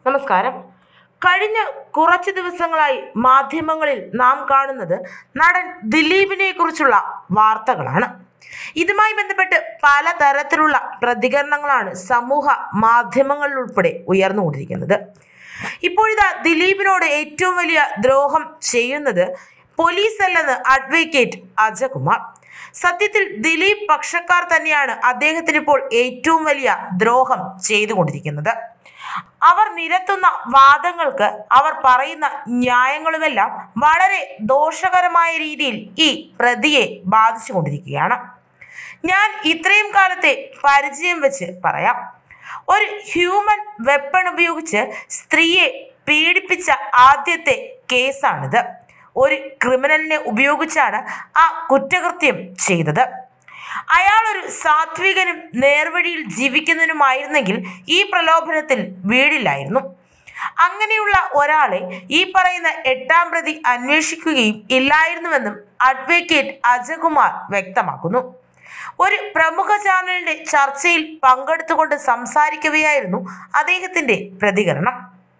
നമസ്കാരം കഴിഞ്ഞ കുറച്ച് ദിവസങ്ങളായി മാധ്യമങ്ങളിൽ നാം കാണുന്നത് നടൻ ദിലീപിനെ കുറിച്ചുള്ള വാർത്തകളാണ് ഇതുമായി ബന്ധപ്പെട്ട് പലതരത്തിലുള്ള പ്രതികരണങ്ങളാണ് സമൂഹ മാധ്യമങ്ങളിൽ ഉൾപ്പെടെ ഉയർന്നുകൊണ്ടിരിക്കുന്നത് ഇപ്പോഴിതാ ദിലീപിനോട് ഏറ്റവും വലിയ ദ്രോഹം ചെയ്യുന്നത് പോലീസ് അല്ലെന്ന് അഡ്വക്കേറ്റ് അജകുമാർ സത്യത്തിൽ ദിലീപ് പക്ഷക്കാർ തന്നെയാണ് അദ്ദേഹത്തിന് ഇപ്പോൾ ഏറ്റവും വലിയ ദ്രോഹം ചെയ്തുകൊണ്ടിരിക്കുന്നത് അവർ നിരത്തുന്ന വാദങ്ങൾക്ക് അവർ പറയുന്ന ന്യായങ്ങളുമെല്ലാം വളരെ ദോഷകരമായ രീതിയിൽ ഈ പ്രതിയെ ബാധിച്ചുകൊണ്ടിരിക്കുകയാണ് ഞാൻ ഇത്രയും കാലത്തെ പരിചയം വെച്ച് പറയാം ഒരു ഹ്യൂമൻ വെപ്പൺ ഉപയോഗിച്ച് സ്ത്രീയെ പീഡിപ്പിച്ച ആദ്യത്തെ കേസാണിത് ഒരു ക്രിമിനലിനെ ഉപയോഗിച്ചാണ് ആ കുറ്റകൃത്യം ചെയ്തത് അയാൾ ഒരു സാത്വികനും നേർവഴിയിൽ ജീവിക്കുന്നതിനുമായിരുന്നെങ്കിൽ ഈ പ്രലോഭനത്തിൽ വീടില്ലായിരുന്നു അങ്ങനെയുള്ള ഒരാളെ ഈ പറയുന്ന എട്ടാം പ്രതി അന്വേഷിക്കുകയും ഇല്ലായിരുന്നുവെന്നും അഡ്വക്കേറ്റ് അജകുമാർ വ്യക്തമാക്കുന്നു ഒരു പ്രമുഖ ചാനലിന്റെ ചർച്ചയിൽ പങ്കെടുത്തുകൊണ്ട് സംസാരിക്കവെയായിരുന്നു അദ്ദേഹത്തിന്റെ പ്രതികരണം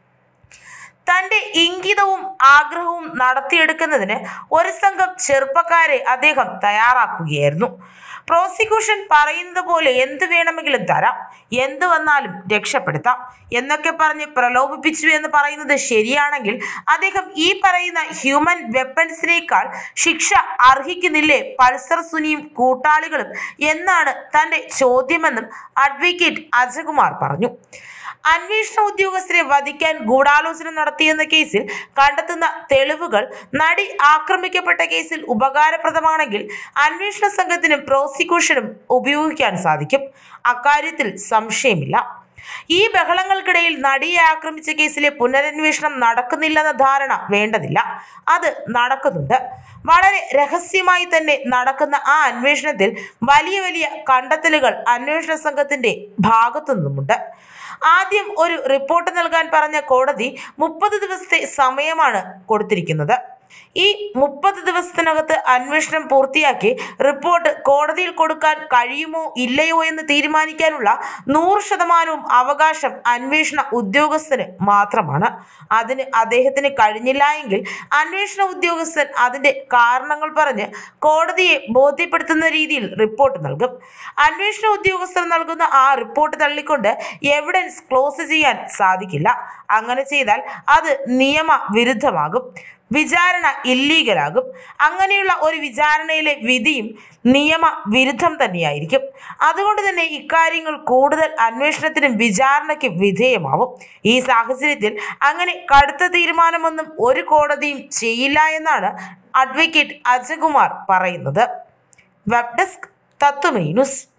തന്റെ ഇംഗിതവും ആഗ്രഹവും നടത്തിയെടുക്കുന്നതിന് ഒരു സംഘം ചെറുപ്പക്കാരെ അദ്ദേഹം തയ്യാറാക്കുകയായിരുന്നു പ്രോസിക്യൂഷൻ പറയുന്നത് പോലെ എന്ത് വേണമെങ്കിലും തരാം എന്ത് വന്നാലും രക്ഷപ്പെടുത്താം എന്നൊക്കെ പറഞ്ഞ് പ്രലോഭിപ്പിച്ചു എന്ന് പറയുന്നത് ശരിയാണെങ്കിൽ അദ്ദേഹം ഈ പറയുന്ന ഹ്യൂമൻ വെപ്പൺസിനേക്കാൾ ശിക്ഷ അർഹിക്കുന്നില്ലേ പൾസർ സുനിയും കൂട്ടാളികളും എന്നാണ് തന്റെ ചോദ്യമെന്നും അഡ്വക്കേറ്റ് അജകുമാർ പറഞ്ഞു അന്വേഷണ ഉദ്യോഗസ്ഥരെ വധിക്കാൻ ഗൂഢാലോചന നടത്തിയെന്ന കേസിൽ കണ്ടെത്തുന്ന തെളിവുകൾ നടി ആക്രമിക്കപ്പെട്ട കേസിൽ ഉപകാരപ്രദമാണെങ്കിൽ അന്വേഷണ സംഘത്തിനും പ്രോസിക്യൂഷനും ഉപയോഗിക്കാൻ സാധിക്കും അക്കാര്യത്തിൽ സംശയമില്ല ഈ ബഹളങ്ങൾക്കിടയിൽ നടിയെ ആക്രമിച്ച കേസിലെ പുനരന്വേഷണം നടക്കുന്നില്ലെന്ന ധാരണ വേണ്ടതില്ല അത് നടക്കുന്നുണ്ട് വളരെ രഹസ്യമായി തന്നെ നടക്കുന്ന ആ അന്വേഷണത്തിൽ വലിയ വലിയ കണ്ടെത്തലുകൾ അന്വേഷണ സംഘത്തിന്റെ ഭാഗത്തു നിന്നുമുണ്ട് ആദ്യം ഒരു റിപ്പോർട്ട് നൽകാൻ പറഞ്ഞ കോടതി മുപ്പത് ദിവസത്തെ സമയമാണ് കൊടുത്തിരിക്കുന്നത് ഈ മുപ്പത് ദിവസത്തിനകത്ത് അന്വേഷണം പൂർത്തിയാക്കി റിപ്പോർട്ട് കോടതിയിൽ കൊടുക്കാൻ കഴിയുമോ ഇല്ലയോ എന്ന് തീരുമാനിക്കാനുള്ള നൂറ് ശതമാനവും അവകാശം അന്വേഷണ ഉദ്യോഗസ്ഥന് മാത്രമാണ് അതിന് അദ്ദേഹത്തിന് കഴിഞ്ഞില്ല എങ്കിൽ അന്വേഷണ ഉദ്യോഗസ്ഥൻ അതിന്റെ കാരണങ്ങൾ പറഞ്ഞ് കോടതിയെ ബോധ്യപ്പെടുത്തുന്ന രീതിയിൽ റിപ്പോർട്ട് നൽകും അന്വേഷണ ഉദ്യോഗസ്ഥർ നൽകുന്ന ആ റിപ്പോർട്ട് തള്ളിക്കൊണ്ട് എവിഡൻസ് ക്ലോസ് ചെയ്യാൻ സാധിക്കില്ല അങ്ങനെ ചെയ്താൽ അത് നിയമ വിരുദ്ധമാകും വിചാരണ ഇല്ലീഗലാകും അങ്ങനെയുള്ള ഒരു വിചാരണയിലെ വിധിയും നിയമ വിരുദ്ധം തന്നെയായിരിക്കും അതുകൊണ്ട് തന്നെ ഇക്കാര്യങ്ങൾ കൂടുതൽ അന്വേഷണത്തിനും വിചാരണയ്ക്കും വിധേയമാവും ഈ സാഹചര്യത്തിൽ അങ്ങനെ കടുത്ത തീരുമാനമൊന്നും ഒരു കോടതിയും ചെയ്യില്ല എന്നാണ് അഡ്വക്കേറ്റ് അജകുമാർ പറയുന്നത് വെബ് ഡെസ്ക് തത്വമേ ന്യൂസ്